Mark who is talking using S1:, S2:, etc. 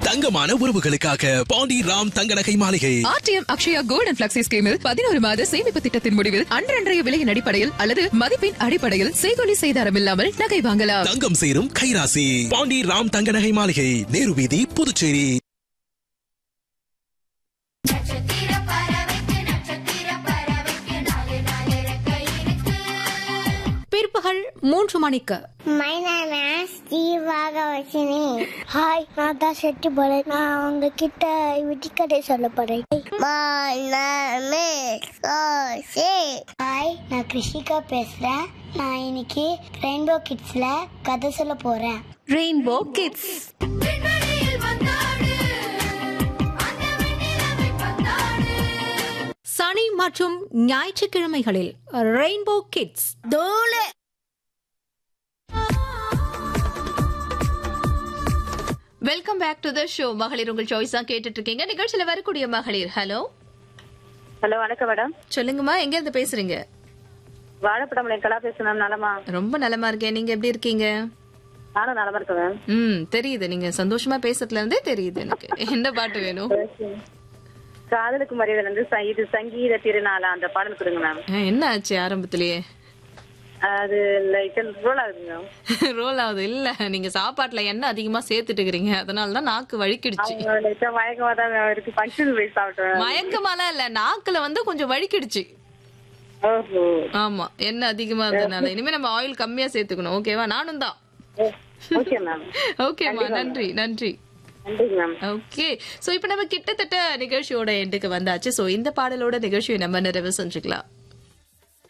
S1: தங்கமான உறவுகளுக்காக பாண்டி ராம் தங்க நகை மாளிகை
S2: RTM Akshaya gold and flexi ஸ்கீமில் பதினோரு மாத சேமிப்பு திட்டத்தின் முடிவில் அன்றன்றைய விலையின் அடிப்படையில் அல்லது மதிப்பின் அடிப்படையில் செய்கொலி செய்தாரம் இல்லாமல் நகை வாங்கலாம்
S1: தங்கம் சேரும் கைராசி பாண்டி ராம் தங்க நகை மாளிகை நேரு வீதி புதுச்சேரி
S3: நட்சத்திர பறவைக்கு நட்சத்திர பறவைக்கு நாலு நாலு ரெக்கை இருக்கு
S4: பிற்பகல் மூன்று மணிக்கு
S5: my name is Jeevakavasini hi நான் தான் செட்டு போறேன் நான் உங்ககிட்ட விட்டிக்கதை சொல்ல போறேன் மை நேம் இஸ் ஹாய் நான் கிருஷிகா பேசுறேன் நான் இன்னைக்கு ரெயின்போ கிட்ஸ்ல கதை சொல்ல போறேன்
S4: ரெயின்போ கிட்ஸ்
S3: விண்வெளியில் வந்தாடு அந்த வெண்ணிலவை பந்தாடு
S4: சனி மற்றும் ஞாயிற்றுக்கிழமைகளில் ரெயின்போ கிட்ஸ்
S5: தோலே
S6: welcome back to the show மகளிர் உங்கள் சாய்ஸா கேட்டுட்டு இருக்கீங்க நிகழ்ச்சியில வரக்கூடிய மகளிர் ஹலோ
S7: ஹலோ வணக்கம் மேடம்
S6: சொல்லுங்கம்மா எங்க இருந்து பேசுறீங்க
S7: வாழைப்படம் கலா பேசுறேன் நலமா
S6: ரொம்ப நலமா இருக்கேன் நீங்க எப்படி இருக்கீங்க
S7: நானும் நலமா இருக்கேன் மேம்
S6: ம் தெரியுது நீங்க சந்தோஷமா பேசுறதுல இருந்தே தெரியுது எனக்கு என்ன பாட்டு வேணும்
S7: காதலுக்கு மரியாதை வந்து ச- இது சங்கீத திருநாளா அந்த பாடல் கொடுங்க மேம்
S6: ஆ, என்ன ஆச்சு ஆரம்பத்திலேயே
S7: அது லைக் ரோல் ஆகுதுங்க மேம்
S6: ரோல் ஆகுது இல்ல நீங்க சாப்பாட்டுல எண்ணெய் அதிகமா சேர்த்துட்டு இருக்கிறீங்க அதனாலதான் நாக்கு வழிக்கிடுச்சு
S7: அவங்க லைட்டா மயக்கமா தான் இருக்கு ஃபங்க்ஷன் போய் சாப்பிட்டேன்
S6: மயக்கமாலாம் இல்ல நாக்குல வந்து கொஞ்சம் வழிக்கிடுச்சு
S7: ஓஹோ
S6: ஆமா எண்ணெய் அதிகமா இருந்ததுனால இனிமே நம்ம ஆயில் கம்மியா சேர்த்துக்கணும் ஓகேவா நானும் தான்
S7: ஓகே மேம்
S6: ஓகேம்மா நன்றி நன்றி
S7: நன்றி மேம்
S6: ஓகே சோ இப்போ நம்ம கிட்டத்தட்ட நிகழ்ச்சியோட எண்டுக்கு வந்தாச்சு சோ இந்த பாடலோட நிகழ்ச்சியை நம்ம நிறைவு செஞ்சுக்கலாம்